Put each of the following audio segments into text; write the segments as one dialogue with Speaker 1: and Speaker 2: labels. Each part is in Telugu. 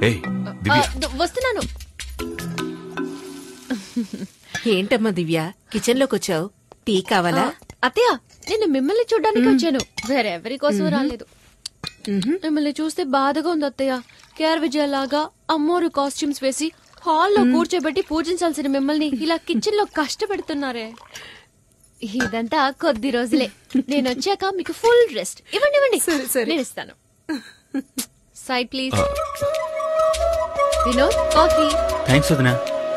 Speaker 1: ఏయ్ దివ్య
Speaker 2: ఆ, ద- వస్తున్నాను
Speaker 3: ఏంటమ్మా దివ్య కిచెన్ లోకి వచ్చావు టీ కావాలా
Speaker 2: అత్తయ్య నేను మిమ్మల్ని చూడ్డానికి వచ్చాను వేరెవరి కోసం రాలేదు మిమ్మల్ని చూస్తే బాధగా ఉంది అత్తయ్య కేర్ విజయ లాగా అమ్మోరు కాస్ట్యూమ్స్ వేసి హాల్లో కూర్చోబెట్టి పూజించాల్సిన మిమ్మల్ని ఇలా కిచెన్ లో కష్టపెడుతున్నారే ఇదంతా కొద్ది రోజులే నేను వచ్చాక మీకు ఫుల్ రెస్ట్ ఇవ్వండి ఇవ్వండి
Speaker 3: సరే, సరే.
Speaker 2: నేను ఇస్తాను side please Vinod coffee
Speaker 4: thanks వదినా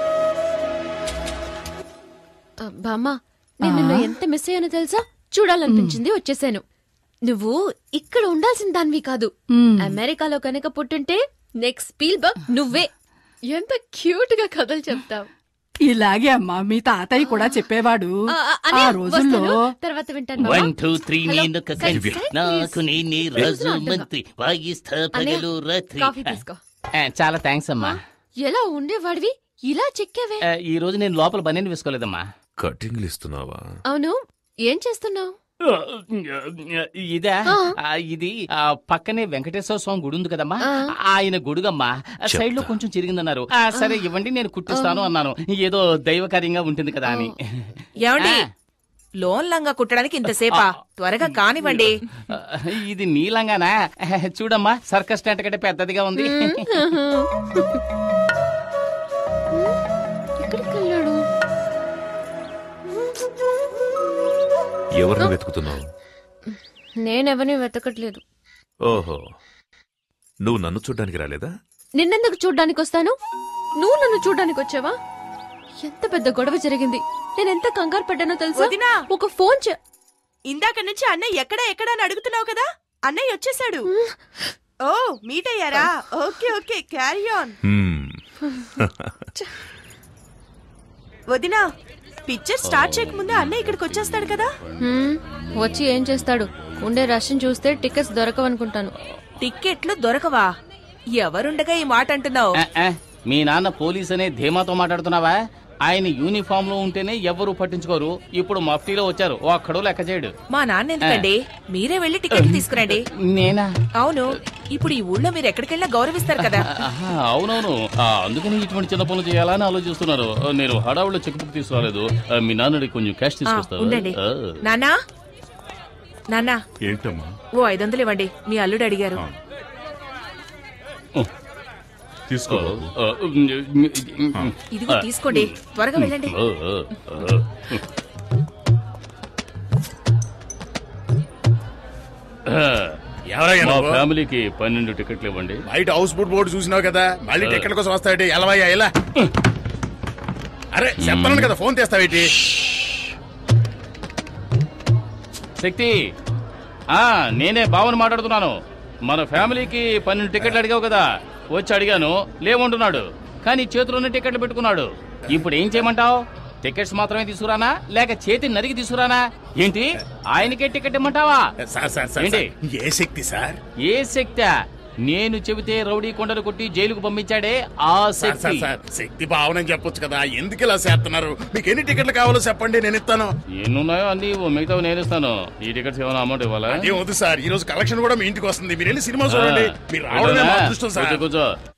Speaker 2: బామ్మ నేను నిన్ను ఎంత మిస్ అయ్యానో తెలుసా చూడాలనిపించింది వచ్చేసాను నువ్వు ఇక్కడ ఉండాల్సిన దానివి కాదు అమెరికాలో కనుక పుట్టుంటే నెక్స్ట్ స్పీల్ బగ్ నువ్వే ఎంత క్యూట్ గా కథలు చెప్తావు
Speaker 5: ఇలాగే అమ్మా మీ తాతయ్య కూడా చెప్పేవాడు
Speaker 2: ఆ, ఆ,
Speaker 5: ఆ
Speaker 2: అన్నయ్య,
Speaker 5: రోజుల్లో
Speaker 2: వస్తాను. తర్వాత వింటాను
Speaker 4: వన్
Speaker 2: బామ్మ.
Speaker 4: టూ త్రీ
Speaker 2: హలో,
Speaker 4: నేను ఒక
Speaker 2: సైడ్
Speaker 4: కంటి
Speaker 2: ప్లీజ్.
Speaker 4: నాకు నేనే రాజు మంత్రి వాయిస్తా
Speaker 2: అన్నయ్య,
Speaker 4: పగలు రాత్రి
Speaker 2: కాఫీ తీసుకో
Speaker 4: ఆ, చాలా థ్యాంక్స్ అమ్మా
Speaker 2: ఎలా ఉండేవాడివి ఇలా చెక్కావే
Speaker 4: ఆ, ఈ రోజు నేను లోపల బనీని వేసుకోలేదమ్మా
Speaker 1: కటింగ్లు ఇస్తున్నావా
Speaker 2: అవును ఏం చేస్తున్నావు
Speaker 4: ఇదే
Speaker 2: ఆ.
Speaker 4: ఆ, ఇది ఆ, పక్కనే వెంకటేశ్వర స్వామి గుడి ఉంది కదమ్మా
Speaker 2: ఆ.
Speaker 4: ఆయన గుడుగమ్మా సైడ్ లో కొంచెం చిరిగిందన్నారు ఆ, సరే ఇవ్వండి నేను కుట్టిస్తాను అన్నాను ఏదో దైవకార్యంగా ఉంటుంది కదా అని
Speaker 3: ఏమండి
Speaker 4: ఆ.
Speaker 3: లోన్ లంగా కుట్టడానికి ఇంతసేపా త్వరగా కానివ్వండి
Speaker 4: ఆ, ఇది నీలంగానా చూడమ్మా సర్కస్ టెంట్ కంటే పెద్దదిగా ఉంది
Speaker 2: ఎక్కడికి వెళ్ళాడు
Speaker 1: ఎవరిని వెతుకుతున్నావు
Speaker 2: నేనెవరిని వెతకట్లేదు
Speaker 1: ఓహో నువ్వు నన్ను చూడ్డానికి రాలేదా
Speaker 2: నిన్నెందుకు చూడ్డానికి వస్తాను నువ్వు నన్ను చూడ్డానికి వచ్చావా ఎంత పెద్ద గొడవ జరిగింది నేను ఎంత కంగారు పడ్డానో తెలుసా
Speaker 6: వదినా!
Speaker 2: ఒక ఫోన్ చే
Speaker 6: ఇందాక నుంచి అన్నయ్య ఎక్కడ ఎక్కడ అని అడుగుతున్నావు కదా అన్నయ్య వచ్చేసాడు ఓ మీట్ అయ్యారా okay okay carry on
Speaker 1: hmm.
Speaker 6: వదినా పిక్చర్ స్టార్ట్ చేయకముందే అన్నయ్య ఇక్కడికి వచ్చేస్తాడు కదా
Speaker 2: హ్మ్, వచ్చి ఏం చేస్తాడు ఉండే రష్ని చూస్తే టికెట్స్ దొరకవనుకుంటాను
Speaker 3: టిక్కెట్లు దొరకవా ఎవరుండగా ఈ మాట అంటున్నావు
Speaker 4: ఆ, ఆ, మీ నాన్న పోలీస్ అనే ధీమాతో మాట్లాడుతున్నావా ఆయన యూనిఫామ్ లో ఉంటేనే ఎవ్వరూ పట్టించుకోరు ఇప్పుడు మఫ్టీలో వచ్చారు ఒక్కడో లెక్క చేయడు
Speaker 3: మా నాన్న ఎందుకండి మీరే వెళ్లి టికెట్ తీసుకురండి
Speaker 4: నేనా
Speaker 3: అవును ఇప్పుడు ఈ ఊళ్ళో మీరు ఎక్కడికెళ్ళినా గౌరవిస్తారు కదా
Speaker 4: ఆహా, అవునవును ఆ, అందుకని ఇటువంటి చిన్న పనులు చేయాలని ఆలోచిస్తున్నారు ఆ, నేను హడావుడిలో చెక్ బుక్ తీసుకురాలేదు ఆ, మీ నాన్నడి కొంచెం క్యాష్
Speaker 3: ఆ,
Speaker 4: తీసుకొస్తావా
Speaker 3: ఉండండి
Speaker 4: ఆ.
Speaker 3: నాన్నా నాన్నా
Speaker 7: ఏంటమ్మా
Speaker 3: ఓ ఐదు వందలు ఇవ్వండి మీ అల్లుడు అడిగారు
Speaker 7: తీసుకో
Speaker 4: ఆ,
Speaker 7: బాబు.
Speaker 4: ఆ, ఉమ్, ఉమ్,
Speaker 3: ఇదిగో తీసుకోండి త్వరగా వెళ్ళండి
Speaker 4: ఆ, ఆ, ఆ. ఆ,
Speaker 7: ఎవరయ్యా
Speaker 4: మా
Speaker 7: నువ్వు?
Speaker 4: ఫ్యామిలీకి పన్నెండు టికెట్లు ఇవ్వండి
Speaker 7: బయట హౌస్ బోట్ బోర్డు చూసినావు కదా మళ్ళీ టికెట్ కోసం వస్తావేటి ఎలవయ్యా ఎలా అరే చెప్తాను కదా ఫోన్ తెస్తావేటి
Speaker 4: శక్తి ఆ నేనే బావని మాట్లాడుతున్నాను మన ఫ్యామిలీకి పన్నెండు టికెట్లు అడిగావు కదా వచ్చి అడిగాను లేవంటున్నాడు కానీ చేతిలోనే టికెట్లు పెట్టుకున్నాడు ఇప్పుడు ఏం చేయమంటావు టికెట్స్ మాత్రమే తీసుకురానా లేక చేతి నరికి తీసుకురానా ఏంటి ఆయనకే టికెట్ ఇమ్మంటావా
Speaker 7: సార్ సార్ సార్
Speaker 4: ఏంటి?
Speaker 7: సార్, ఏ శక్తి సార్
Speaker 4: ఏ శక్తి నేను చెబితే రౌడీ కొండలు కొట్టి జైలుకు పంపించాడే ఆ
Speaker 7: sir sir
Speaker 4: Shakti
Speaker 7: sir Shakti భావనని చెప్పొచ్చు కదా ఎందుకు ఇలా చేస్తున్నారు మీకు ఎన్ని టికెట్లు కావాలో చెప్పండి నేను ఇస్తాను
Speaker 4: ఎన్నున్నాయో అన్ని మిగతా నేను ఇస్తాను ఈ టికెట్స్ ఏమైనా అమౌంట్ ఇవ్వాలా
Speaker 7: అదే వద్దు సార్ ఈ రోజు కలెక్షన్ కూడా మీ ఇంటికి వస్తుంది మీరు వెళ్ళి సినిమా చూడండి మీరు రావడమే మా అదృష్టం సార్
Speaker 4: కూర్చో, కూర్చో